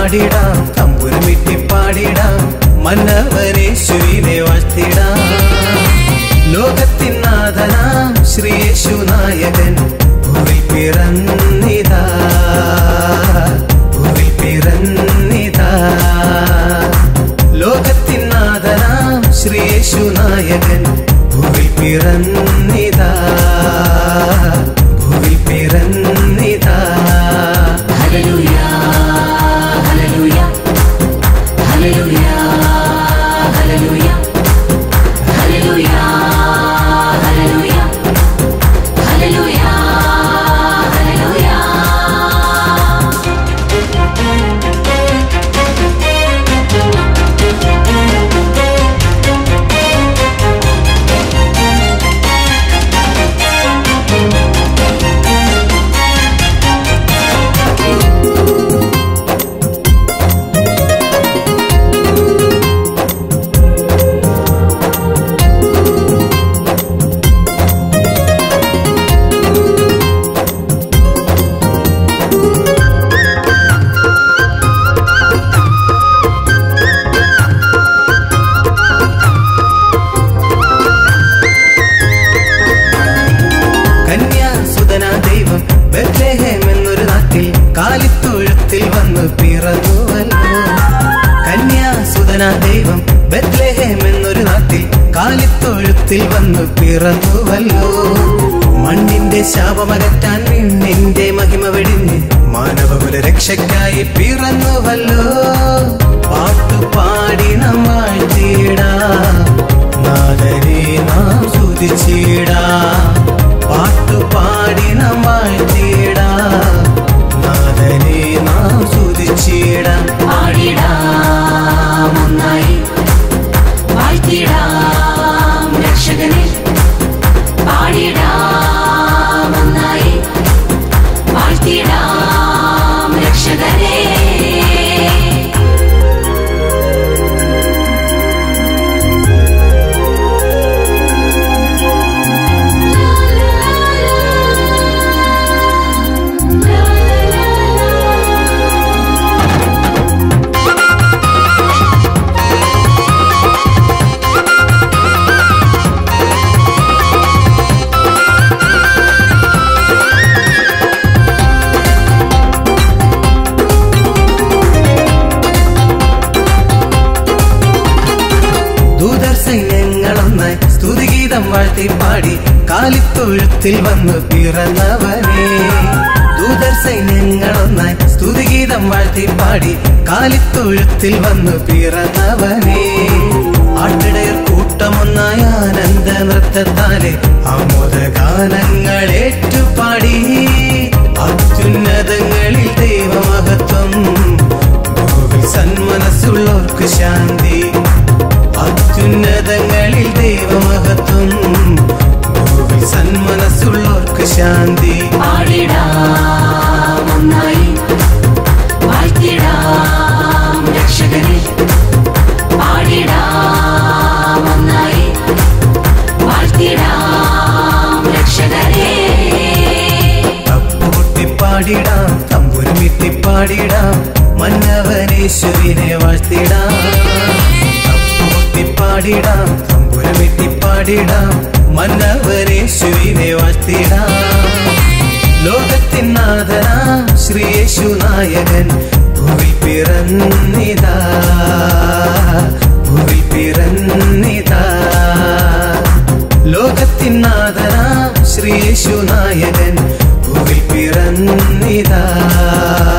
പാടിടാം തമ്പുരമിട്ടി പാടിടാം മന്നവനേശ്വരിനെ വാഴ്ത്തിടാം ലോകത്തിൻ നാഥനാം ശ്രീയേശു നായകൻ ഭൂവിൽ പിറന്നിതാ ഭൂവിൽ പിറന്നിതാ ലോകത്തിൻ നാഥനാം ശ്രീയേശു നായകൻ ഭൂവിൽ പിറന്നിതാ ഭൂവിൽ പിറന്നിതാ hallelujah hallelujah hallelujah hallelujah hallelujah hallelujah hallelujah hallelujah കന്യാസുതന ദൈവം ബethlehem എന്നൊരു നാട്ടിൽ കാലിത്തൊഴുത്തിൽ വന്ന് പിറന്നുവല്ലോ കന്യാസുതന ദൈവം ബethlehem എന്നൊരു നാട്ടിൽ കാലിത്തൊഴുത്തിൽ വന്ന് പിറന്നുവല്ലോ മണ്ണിന്റെ ശാപമകറ്റാൻ നിന്റെ മഹിമ വെടിഞ്ഞ് മാനവകുല രക്ഷയ്ക്കായി പിറന്നുവല്ലോ പാട്ടുപാടി നാം വാഴ്ത്തിയിടാം നാദനെ നാം സ്തുതിച്ചിടാം പാട്ടുപാടി നാം വാഴ്ത്തിയിടാം നാദനെ നാം സ്തുതിച്ചിടാം പാടിടാം ഒന്നായി വാഴ്ത്തിടാം രക്ഷകനെ പാടിടാം ഒന്നായി വാഴ്ത്തിടാം രക്ഷകനെ ദൂതർ സൈന്യങ്ങളൊന്നായി സ്തുതിഗീതം വാഴ്ത്തി പാടി കാലിത്തൊഴുത്തിൽ വന്ന് പിറന്നവനെ ദൂതർ സൈന്യങ്ങളൊന്നായി സ്തുതിഗീതം വാഴ്ത്തി പാടി കാലിത്തൊഴുത്തിൽ വന്ന് പിറന്നവനെ ആട്ടിടയർ കൂട്ടമൊന്നായ ആനന്ദ നൃത്തത്താലെ ആമോദഗാനങ്ങൾ ഏറ്റുപാടി അത്യുന്നതങ്ങളിൽ ദൈവമഹത്വം ഭൂവിൽ സന്മനസ്സുള്ളവർക്ക് ശാന്തി അത്യുന്നതങ്ങളിൽ ദൈവമഹത്വം ഭൂവിൽ സന്മനസ്സുള്ളവർക്ക് ശാന്തി പാടിടാം ഒന്നായി വാഴ്ത്തിടാം രക്ഷകനെ പാടിടാം ഒന്നായി വാഴ്ത്തിടാം രക്ഷകനെ തപ്പുകൊട്ടി പാടിടാം തമ്പുരുമിട്ടി പാടിടാം മന്നവനേശ്വരിനെ വാഴ്ത്തിടാം തപ്പുകൊട്ടി പാടിടാം തമ്പുരുമിട്ടി പാടിടാം മന്നവനേശ്വരിനെ വാഴ്ത്തിടാം ലോകത്തിൻ നാഥനാം ശ്രീയേശു നായകൻ ഭൂവിൽ പിറന്നിതാ ഭൂവിൽ പിറന്നിതാ ലോകത്തിൻ നാഥനാം ശ്രീയേശു നായകൻ ഭൂവിൽ പിറന്നിതാ